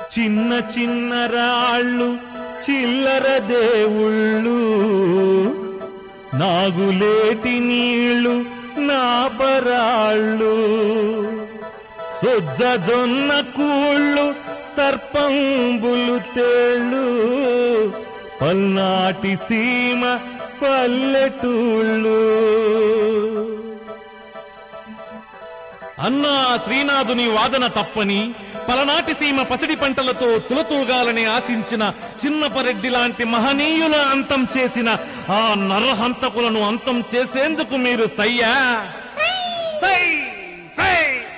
చిన్న చిన్న రాళ్ళు చిల్లర దేవుళ్ళు నాగులేటి నీళ్ళు నాపరాళ్ళు సొజ్జ జొన్న కూళ్ళు సర్పంబులు తేళ్ళు పల్నాటి సీమ పల్లెటూళ్ళు అన్నా శ్రీనాథుని వాదన తప్పని పలనాటి సీమ పసిడి పంటలతో తులతూగాలని ఆశించిన చిన్నపరెడ్డి లాంటి మహనీయుల అంతం చేసిన ఆ నరహంతకులను అంతం చేసేందుకు మీరు సయ్యా సై సై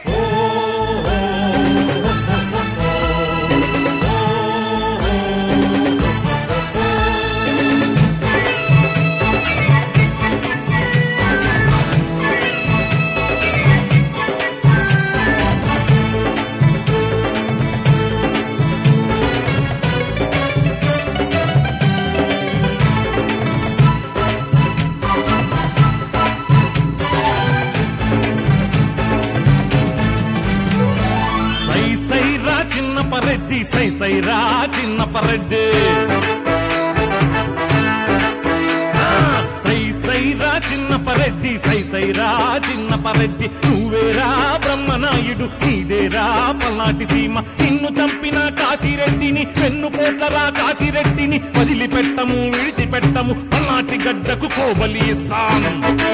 సై సై రా చిన్న పరెడ్డి సై సై రా చిన్న పరెడ్డి ఆ, సై సై రా చిన్న పరెడ్డి సై సై రా చిన్న పరెడ్డి నువ్వేరా బ్రహ్మనాయుడు నీదేరా పల్నాటి సీమ నిన్ను చంపిన కాశీరెడ్డిని వెన్ను పోట్లరా కాశీరెడ్డిని వదిలిపెట్టము విడిచిపెట్టము పల్నాటి గడ్డకు కోబలి ఇస్తాం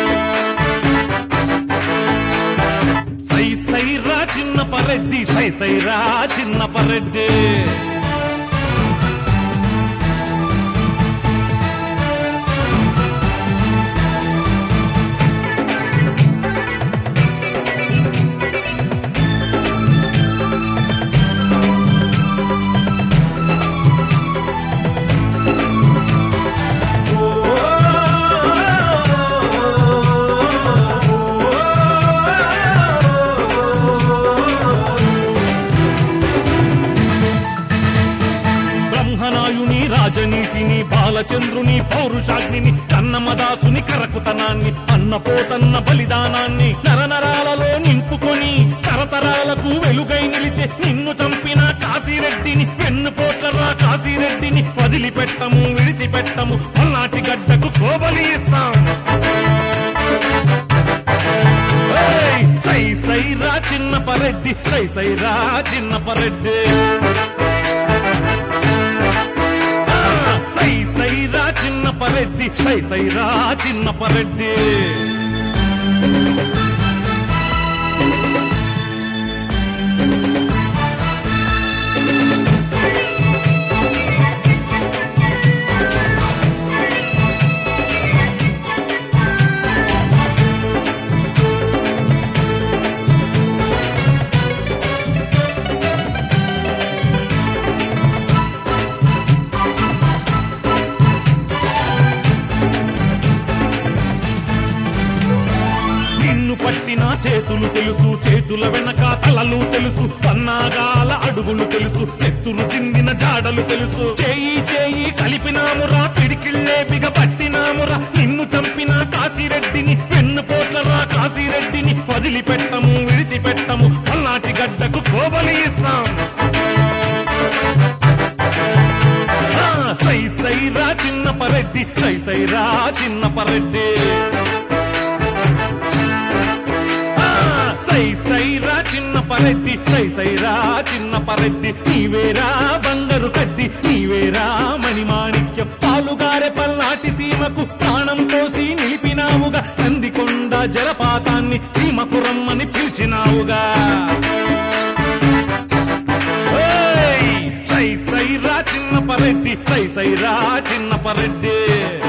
సై సై రా చిన్న పరెడ్డి సై సై రా చిన్న పరెడ్డి బ్రహ్మనాయుని రాజనీతిని బాలచంద్రుని పౌరుషాగ్నిని కన్నమదాసుని కరకుతనాన్ని అన్నపోతన్న బలిదానాన్ని నరనరాలలో నింపుకొని తరతరాలకు వెలుగై నిలిచే నిన్ను చంపిన కాశీరెడ్డిని వెన్నుపోట్లరా కాశీరెడ్డిని వదిలిపెట్టము విడిచిపెట్టము పల్నాటి గడ్డకు కోబలి ఇస్తాం ఏయ్! సై సై రా చిన్న పరెడ్డి సై సై రా చిన్న పరెడ్డి ఆ, సై సై రా చిన్న పరెడ్డి సై సై రా చిన్న పరెడ్డి నిన్ను పట్టిన చేతులు తెలుసు చేతుల వెనక తలలు తెలుసు పన్నాగాల అడుగులు తెలుసు చెత్తులు చిందిన జాడలు తెలుసు చేయి చేయి కలిపినామురా పిడికిళ్ళే బిగ పట్టినామురా నిన్ను చంపిన కాశీరెడ్డిని వెన్ను పోట్లరా కాశీరెడ్డిని వదిలిపెట్టము విడిచిపెట్టము పల్నాటి గడ్డకు కోబలి ఇస్తాం ఆ, సై సై రా చిన్న పరెడ్డి సై సై రా చిన్న పరెడ్డి ఆ, సై సై రా చిన్న పరెడ్డి సై సై రా చిన్న పరెడ్డి నీవేరా బంగారు కడ్డి నీవేరా మణిమాణిక్యం పాలుగారె పల్నాటి సీమకు ప్రాణం పోసి నిలిపినావుగా నందికొండ జలపాతాన్ని సీమకు రమ్మని పిలిచినావుగా ఏయ్! సై సై రా చిన్న పరెడ్డి సై సై రా చిన్న పరెడ్డి